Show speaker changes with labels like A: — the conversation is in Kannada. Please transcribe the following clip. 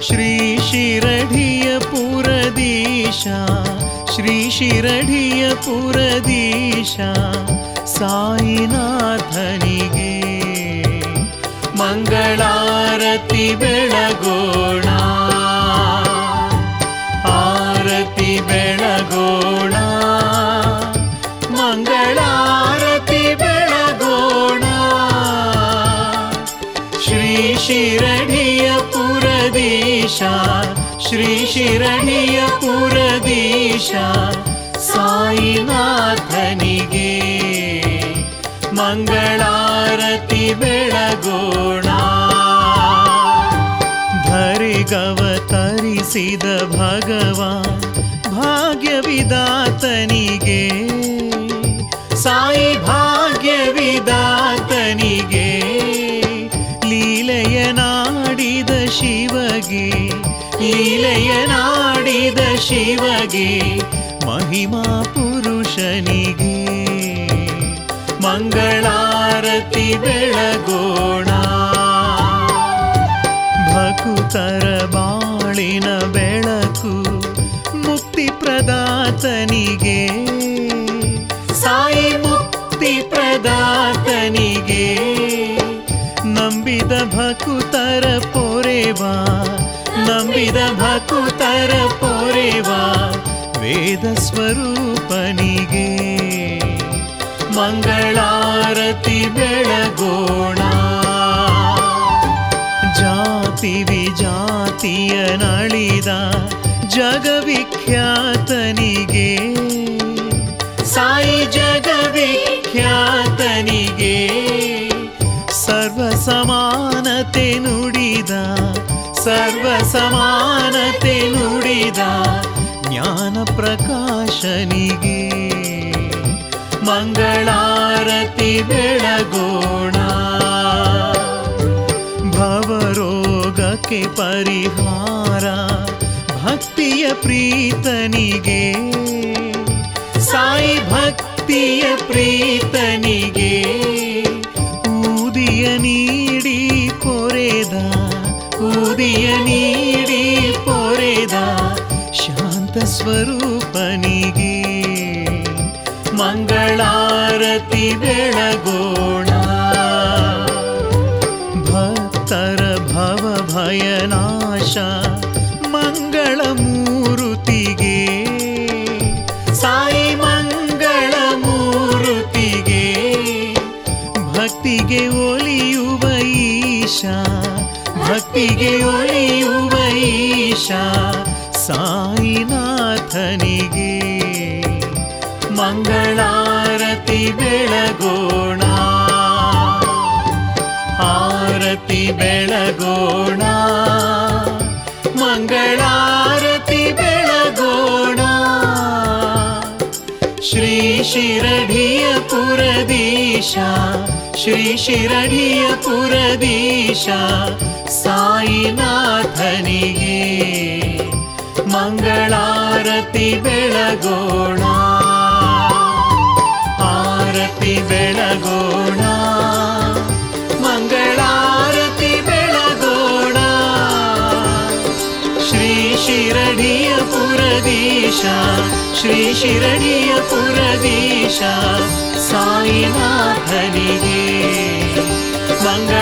A: ಶ್ರೀ ಶಿರಡಿಯ ಪುರದೀಶ ಶ್ರೀ ಶಿರಡಿಯ ಪುರದೀಶ ಸಾಯಿನಾಥನಿಗೆ ಮಂಗಳಾರತಿ ಬೆಳಗೋಣ ಆರತಿ ಬೆಳಗೋಣ ಮಂಗಳಾರತಿ ಬೆಳಗೋಣ ಶ್ರೀ ಶಿರಡಿಯ ಪುರದೀಶ ಶ್ರೀ ಶಿರಡಿಯ ಪುರದೀಶ ಸಾಯಿನಾಥನಿಗೆ ಮಂಗಳಾರತಿ ಬೆಳಗೋಣ ಧರಿಗವತರಿಸಿದ ಭಗವಾನ್ ಭಾಗ್ಯವಿದಾತನಿಗೆ ಸಾಯಿ ಭಾಗ್ಯವಿದಾತನಿಗೆ ಲೀಲೆಯ ನಾಡಿದ ಶಿವಗೆ ಲೀಲೆಯ ನಾಡಿದ ಶಿವಗೆ ಮಹಿಮಾ ಪುರುಷನಿಗೆ ಮಂಗಳಾರತಿ ಬೆಳಗೋಣ ಭಕುತರ ಬಾಳಿನ ಬೆಳಕು ಮುಕ್ತಿ ಪ್ರದಾತನಿಗೆ ಸಾಯಿ ಮುಕ್ತಿ ಪ್ರದಾತನಿಗೆ ನಂಬಿದ ಭಕುತರ ಪೊರೆವಾ ನಂಬಿದ ಭಕುತರ ಪೊರೆವಾ ವೇದ ಸ್ವರೂಪನಿಗೆ ಮಂಗಳಾರತಿ ಬೆಳಗೋಣ ಜಾತಿ ವಿಜಾತಿಯ ನಳಿದ ಜಗವಿಖ್ಯಾತನಿಗೆ ಸಾಯಿ ಜಗವಿಖ್ಯಾತನಿಗೆ ಸರ್ವ ಸಮಾನತೆ ನುಡಿದ ಸರ್ವ ಸಮಾನತೆ ನುಡಿದ ಜ್ಞಾನ ಪ್ರಕಾಶನಿಗೆ ಮಂಗಳಾರತಿ ಬೆಳಗೋಣ ಭವರೋಗಕ್ಕೆ ಪರಿಹಾರ ಭಕ್ತಿಯ ಪ್ರೀತನಿಗೆ ಸಾಯಿ ಭಕ್ತಿಯ ಪ್ರೀತನಿಗೆ ಊದಿಯ ನೀಡಿ ಪೊರೆದ ಊದಿಯ ನೀಡಿ ಪೊರೆದ ಶಾಂತ ಸ್ವರೂಪನಿಗೆ ಮಂಗಳಾರತಿ ಬೆಳಗೋಣ ಭಕ್ತರ ಭವ ಭಯನಾಶ ಮಂಗಳ ಮೂರುತಿಗೆ ಸಾಯಿ ಮಂಗಳ ಮೂರುತಿಗೆ ಭಕ್ತಿಗೆ ಒಲಿಯುವ ಈಶ ಭಕ್ತಿಗೆ ಒಲಿಯುವ ಈಶ ಸಾಯಿನಾಥನಿಗೆ ಮಂಗಳಾರತಿ ಬೆಳಗೋಣ ಆರತಿ ಬೆಳಗೋಣ ಮಂಗಳಾರತಿ ಬೆಳಗೋಣ ಶ್ರೀ ಶಿರಡಿಯ ಪುರದೀಶ ಶ್ರೀ ಶಿರಡಿಯ ಪುರದೀಶ ಸಾಯಿನಾಥನಿಗೆ ಮಂಗಳಾರತಿ ಬೆಳಗೋಣ ಆರತಿ ಬೆಳಗೋಣ ಮಂಗಳಾರತಿ ಬೆಳಗೋಣ ಶ್ರೀ ಶಿರಡಿಯ ಪುರದೀಶ ಶ್ರೀ ಶಿರಡಿಯ ಪುರದೀಶ ಸಾಯಿನಾಥನಿಗೆ ಮಂಗಳ